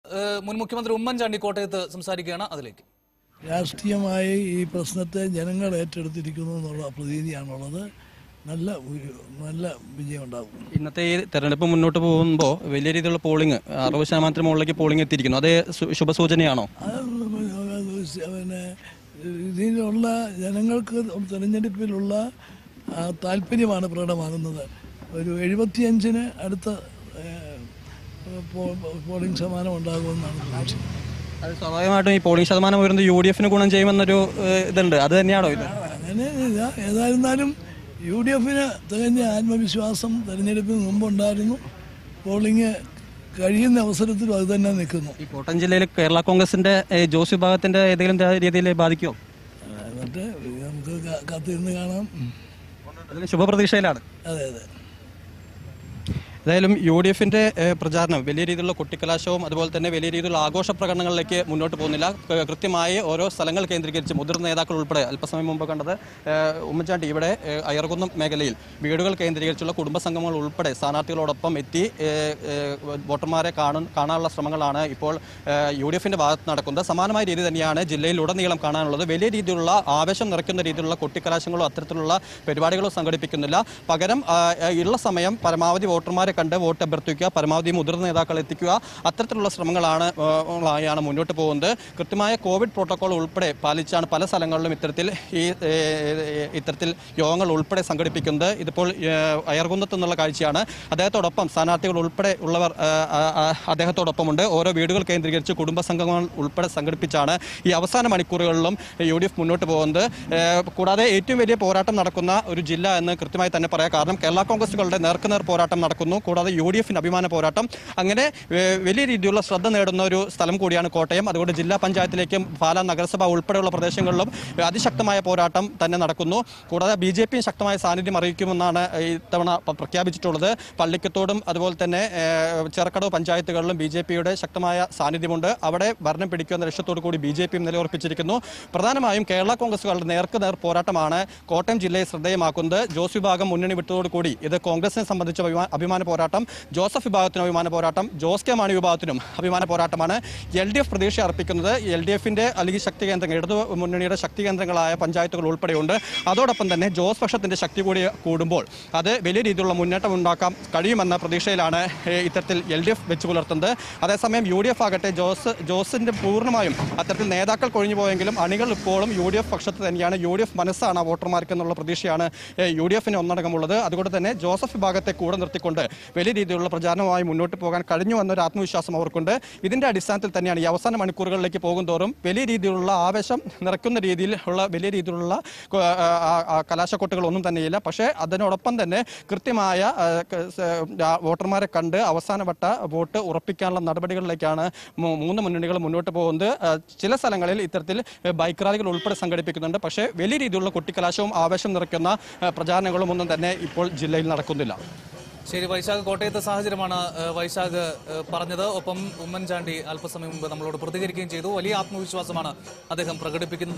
ഏഹ്, മുൻ മുഖ്യമന്ത്രി ഉമ്മൻചാണ്ടി കോട്ടയത്ത് സംസാരിക്കുകയാണ് അതിലേക്ക് രാഷ്ട്രീയമായി ഈ പ്രശ്നത്തെ ജനങ്ങൾ ഏറ്റെടുത്തിരിക്കുന്നു എന്നുള്ള പ്രതീതിയാണുള്ളത് നല്ല ഒരു നല്ല വിജയം ഉണ്ടാകും ഇന്നത്തെ ഈ തെരഞ്ഞെടുപ്പ് മുന്നോട്ട് പോകുമ്പോൾ വലിയ രീതിയിലുള്ള പോളിംഗ് അറുപത് ശതമാനത്തിന് മുകളിലേക്ക് പോളിംഗ് എത്തിയിരിക്കുന്നു അത് സു- ശുഭസൂചനയാണോ അത് പിന്നെ ഇതിലുള്ള ജനങ്ങൾക്ക് തിരഞ്ഞെടുപ്പിലുള്ള ആ, താല്പര്യമാണ് പ്രകടമാകുന്നത് ഒരു എഴുപത്തിയഞ്ചിന് അടുത്ത ഏഹ്, പോ- പോളിംഗ് ശതമാനം ഉണ്ടാകുമെന്നാണ് പ്രതീക്ഷ അത് സ്വാഭാവികമായിട്ടും ഈ പോളിംഗ് ശതമാനം ഉയർന്ന് യു ഡി എഫിന് ഗുണം ചെയ്യുമെന്നൊരു ഏഹ്, ഇതുണ്ട് അത് തന്നെയാണോ ഇത് അങ്ങനെ ഇല്ല ഏതായിരുന്നാലും യു ഡി എഫിന് തികഞ്ഞ ആത്മവിശ്വാസം തെരഞ്ഞെടുപ്പിന് മുമ്പുണ്ടായിരുന്നു പോളിംഗ് കഴിയുന്ന അവസരത്തിലും അത് തന്നെ നിൽക്കുന്നു ഈ കോട്ടയം ജില്ലയിൽ കേരള കോൺഗ്രസിന്റെ ഏഹ്, ജോസ് വിഭാഗത്തിന്റെ ഏതെങ്കിലും ത- രീതിയിൽ ബാധിക്കുമോ എന്നിട്ട് നമുക്ക് കാ- കാത്തിരുന്ന് കാണാം അതിന് ശുഭപ്രതീക്ഷയിലാണ് അതെ അതെ ഏതായാലും യു ഡി എഫിന്റെ ഏഹ്, പ്രചാരണം വലിയ രീതിയിലുള്ള കൊട്ടിക്കലാശവും അതുപോലെ തന്നെ വലിയ രീതിയിലുള്ള ആഘോഷ പ്രകടനങ്ങളിലേക്ക് മുന്നോട്ട് പോകുന്നില്ല ക- കൃത്യമായി ഓരോ സ്ഥലങ്ങൾ കേന്ദ്രീകരിച്ച് മുതിർന്ന നേതാക്കൾ ഉൾപ്പെടെ അല്പസമയം മുമ്പ് കണ്ടത് ഏഹ്, ഉമ്മൻചാണ്ടി ഇവിടെ ഏഹ്, അയർകുന്നം മേഖലയിൽ വീടുകൾ കേന്ദ്രീകരിച്ചുള്ള കുടുംബ സംഗമങ്ങൾ ഉൾപ്പെടെ സ്ഥാനാർത്ഥികളോടൊപ്പം എത്തി ഏഹ്, ഏഹ്, വോട്ടർമാരെ കാണും കാണാനുള്ള ശ്രമങ്ങളാണ് ഇപ്പോൾ ഏഹ്, യു ഡി എഫിന്റെ ഭാഗത്ത് നടക്കുന്നത് സമാനമായ രീതി തന്നെയാണ് ജില്ലയിൽ ഉടനീളം കാണാനുള്ളത് വലിയ രീതിയിലുള്ള ആവേശം നിറയ്ക്കുന്ന രീതിയിലുള്ള കൊട്ടിക്കലാശങ്ങളോ അത്തരത്തിലുള്ള പരിപാടികളോ സംഘടിപ്പിക്കുന്നില്ല പകരം ആ, ഉള്ള സമയം പരമാവധി വോട്ടർമാരെ കണ്ട് വോട്ട് അഭ്യർത്ഥിക്കുക പരമാവധി മുതിർന്ന നേതാക്കളെ എത്തിക്കുക അത്തരത്തിലുള്ള ശ്രമങ്ങളാണ് ആ, ാണ് മുന്നോട്ട് പോകുന്നത് കൃത്യമായ കോവിഡ് പ്രോട്ടോകോൾ ഉൾപ്പെടെ പാലിച്ചാണ് പല സ്ഥലങ്ങളിലും ഇത്തരത്തിൽ ഈ ഏ, ഏ, ഇത്തരത്തിൽ യോഗങ്ങൾ ഉൾപ്പെടെ സംഘടിപ്പിക്കുന്നത് ഇതിപ്പോൾ ഏ, അയർകുന്നത്ത് നിന്നുള്ള കാഴ്ചയാണ് അദ്ദേഹത്തോടൊപ്പം സ്ഥാനാർത്ഥികൾ ഉൾപ്പെടെ ഉള്ളവർ ആ, ആ, ആ, അദ്ദേഹത്തോടൊപ്പമുണ്ട് ഓരോ വീടുകൾ കേന്ദ്രീകരിച്ച് കുടുംബ സംഗമങ്ങൾ ഉൾപ്പെടെ സംഘടിപ്പിച്ചാണ് ഈ അവസാന മണിക്കൂറുകളിലും യു ഡി എഫ് മുന്നോട്ട് പോകുന്നത് ഏ, കൂടാതെ ഏറ്റവും വലിയ പോരാട്ടം നടക്കുന്ന ഒരു ജില്ല എന്ന് കൃത്യമായി തന്നെ പറയാം കാരണം കേരള കോൺഗ്രസുകളുടെ നേർക്കുനേർ പോരാട്ടം നടക്കുന്നു കൂടാതെ യു ഡി എഫിന് അഭിമാന പോരാട്ടം അങ്ങനെ ഏ, വലിയ രീതിയിലുള്ള ശ്രദ്ധ നേടുന്ന ഒരു സ്ഥലം കൂടിയാണ് കോട്ടയം അതുകൊണ്ട് ജില്ലാ പഞ്ചായത്തിലേക്കും പാലാ നഗരസഭ ഉൾപ്പെടെയുള്ള പ്രദേശങ്ങളിലും ഏ, അതിശക്തമായ പോരാട്ടം തന്നെ നടക്കുന്നു കൂടാതെ ബി ജെ പിയും ശക്തമായ സാന്നിധ്യം അറിയിക്കുമെന്നാണ് ഇത്തവണ പ- പ്രഖ്യാപിച്ചിട്ടുള്ളത് പള്ളിക്കത്തോടും അതുപോലെ തന്നെ ഏ, ചെറുക്കടവ് പഞ്ചായത്തുകളിലും ബി ജെ പിയുടെ ശക്തമായ സാന്നിധ്യമുണ്ട് അവിടെ ഭരണം പിടിക്കുമെന്ന ലക്ഷ്യത്തോടു കൂടി ബി ജെ പിയും നിലയുറപ്പിച്ചിരിക്കുന്നു പ്രധാനമായും കേരള കോൺഗ്രസുകളുടെ നേർക്ക് നേർ പോരാട്ടമാണ് കോട്ടയം ജില്ലയെ ശ്രദ്ധേയമാക്കുന്നത് ജോസ് വിഭാഗം മുന്നണി വിട്ടതോടുകൂടി ഇത് കോൺഗ്രസിനെ സംബന്ധിച്ച അഭിമാ- അഭിമാന പോരാട്ടം ജോസഫ് വിഭാഗത്തിനും അഭിമാന പോരാട്ടം ജോസ് കെ മാണി വിഭാഗത്തിനും അഭിമാന പോരാട്ടമാണ് എൽ ഡി എഫ് പ്രതീക്ഷ അർപ്പിക്കുന്നത് എൽ ഡി എഫിന്റെ അല്ലെങ്കിൽ ശക്തി കേന്ദ്രങ്ങൾ ഇടതു മുന്നണിയുടെ ശക്തി കേന്ദ്രങ്ങളായ പഞ്ചായത്തുകൾ ഉൾപ്പെടെയുണ്ട് അതോടൊപ്പം തന്നെ ജോസ് പക്ഷത്തിന്റെ ശക്തി കൂടി കൂടുമ്പോൾ അത് വലിയ രീതിയിലുള്ള മുന്നേറ്റം ഉണ്ടാക്കാൻ കഴിയുമെന്ന പ്രതീക്ഷയിലാണ് ഏഹ്, ഇത്തരത്തിൽ എൽ ഡി എഫ് വെച്ച് പുലർത്തുന്നത് അതേസമയം യു ഡി എഫ് ആകട്ടെ ജോസ് ജോസിന്റെ പൂർണ്ണമായും അത്തരത്തിൽ നേതാക്കൾ കൊഴിഞ്ഞു പോയെങ്കിലും അണികൾ ഇപ്പോഴും യു ഡി എഫ് പക്ഷത്ത് തന്നെയാണ് യു ഡി എഫ് മനസ്സാണ് ആ വോട്ടർമാർക്ക് എന്നുള്ള പ്രതീക്ഷയാണ് ഏഹ്, യു ഡി എഫിന് ഒന്നടങ്കമുള്ളത് അതുകൊണ്ട് തന്നെ ജോസഫ് വിഭാഗത്തെ കൂടെ നിർത്തിക്കൊണ്ട് വലിയ രീതിയിലുള്ള പ്രചാരണവുമായി മുന്നോട്ട് പോകാൻ കഴിഞ്ഞു എന്നൊരു ആത്മവിശ്വാസം അവർക്കുണ്ട് ഇതിന്റെ അടിസ്ഥാനത്തിൽ തന്നെയാണ് ഈ അവസാന മണിക്കൂറുകളിലേക്ക് പോകും തോറും വലിയ രീതിയിലുള്ള ആവേശം നിറയ്ക്കുന്ന രീതിയിൽ ഉള്ള വലിയ രീതിയിലുള്ള കൊ- ആ, ആ, ആ, കലാശക്കൊട്ടുകൾ ഒന്നും തന്നെയില്ല പക്ഷേ അതിനോടൊപ്പം തന്നെ കൃത്യമായ ആ, ക- സ- ആ, വോട്ടർമാരെ കണ്ട് അവസാനവട്ട വോട്ട് ഉറപ്പിക്കാനുള്ള നടപടികളിലേക്കാണ് മൂ- മൂന്ന് മുന്നണികൾ മുന്നോട്ട് പോകുന്നത് ആ, ചില സ്ഥലങ്ങളിൽ ഇത്തരത്തിൽ ഏ, ബൈക്ക് റാലികൾ ഉൾപ്പെടെ സംഘടിപ്പിക്കുന്നുണ്ട് പക്ഷേ വലിയ രീതിയിലുള്ള കൊട്ടിക്കലാശവും ആവേശം നിറയ്ക്കുന്ന ആ, പ്രചാരണങ്ങളും ഒന്നും തന്നെ ഇപ്പോൾ ജില്ലയിൽ നടക്കുന്നില്ല ശരി വൈശാഖ് കോട്ടയത്തെ സാഹചര്യമാണ് ഏഹ്, വൈശാഖ് ഏഹ്, പറഞ്ഞത് ഒപ്പം ഉമ്മൻചാണ്ടി അല്പസമയം മുമ്പ് നമ്മളോട് പ്രതികരിക്കുകയും ചെയ്തു വലിയ ആത്മവിശ്വാസമാണ് അദ്ദേഹം പ്രകടിപ്പിക്കുന്നത്